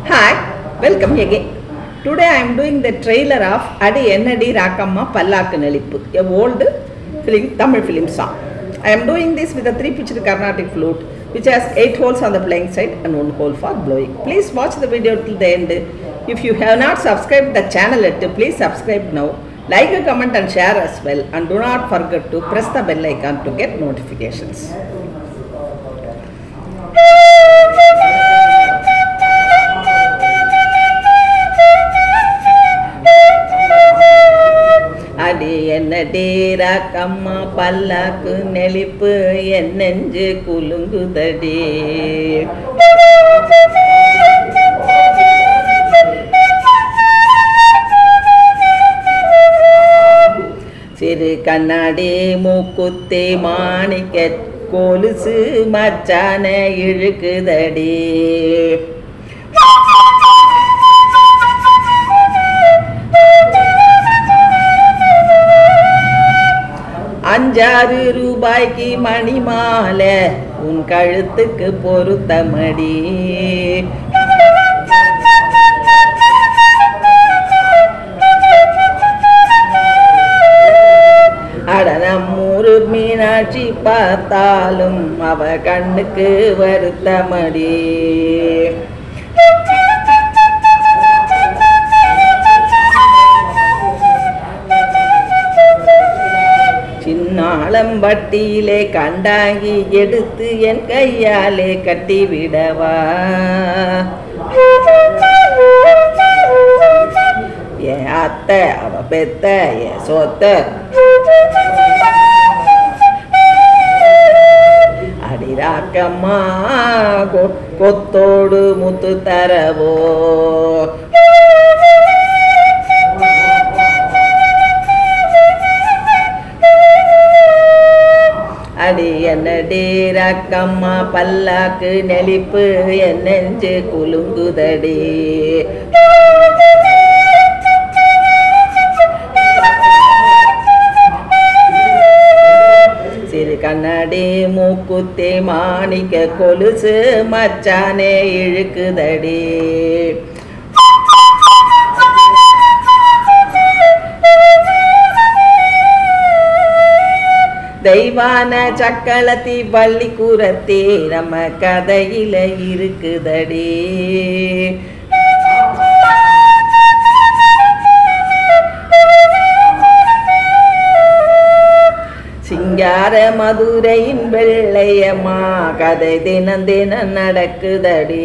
Hi, welcome again. Today I am doing the trailer of Adi Ennadi Rakamma Pallakku Nelippu, a old film, Tamil film song. I am doing this with a three pitched Carnatic flute which has eight holes on the playing side and one hole for blowing. Please watch the video till the end. If you have not subscribed the channel yet, please subscribe now. Like, comment and share as well and do not forget to press the bell icon to get notifications. அடி என்ன டேராக்கம்மா பல்லாக்கு நெளிப்பு என் நெஞ்சு குலுங்குதடி சிறு கண்ணாடி மூக்குத்தி மாணிக்க கொலுசு மச்சான இழுக்குதடி அஞ்சாறு ரூபாய்க்கு மணி மாலை உன் கழுத்துக்கு பொருத்தமடி அட நம்மூரு மீனாட்சி பார்த்தாலும் அவ கண்ணுக்கு வருத்தமடி சின்னாளம்பட்டியிலே கண்டாங்கி எடுத்து என் கையாலே கட்டிவிடவா என் அத்தை அவ பெத்த என் சொத்த அடிராக்கம்மா கொ- கொத்தோடு முத்து தரவோ அடி என்னடி ரக்கம்மா பல்லாக்கு நெளிப்பு என் நெஞ்சு குலுங்குதடி சிறு கண்ணாடி மூக்குத்தி மாணிக்க கொலுசு மச்சானே இழுக்குதடி தெய்வான சக்களத்தி வள்ளி கூரத்தே நம்ம கதையில இருக்குதடி சிங்கார மதுரையின் வெள்ளையம்மா கதை தினம் தினம் நடக்குதடி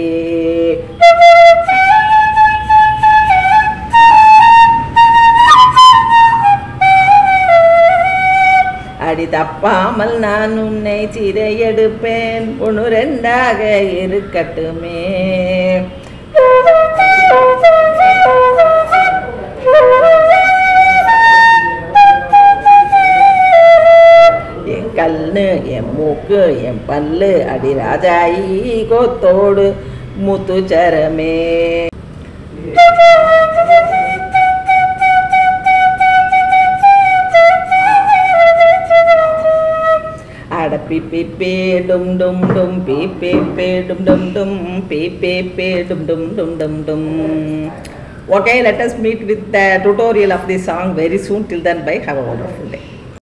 அடி தப்பாமல் நான் உன்னை சிறையெடுப்பேன் ஒன்று ரெண்டாக இருக்கட்டுமே என் கண்ணு என் மூக்கு என் பல்லு அடி ராஜாயி கோத்தோடு முத்துச்சரமே அட பி பி பே டும் டும் டும் பி பே பே டும் டும் டும் பி பே பே டும் டும் டும் டும் டும் Okay, let us meet with the tutorial of this song very soon. Till then, bye. Have a wonderful day.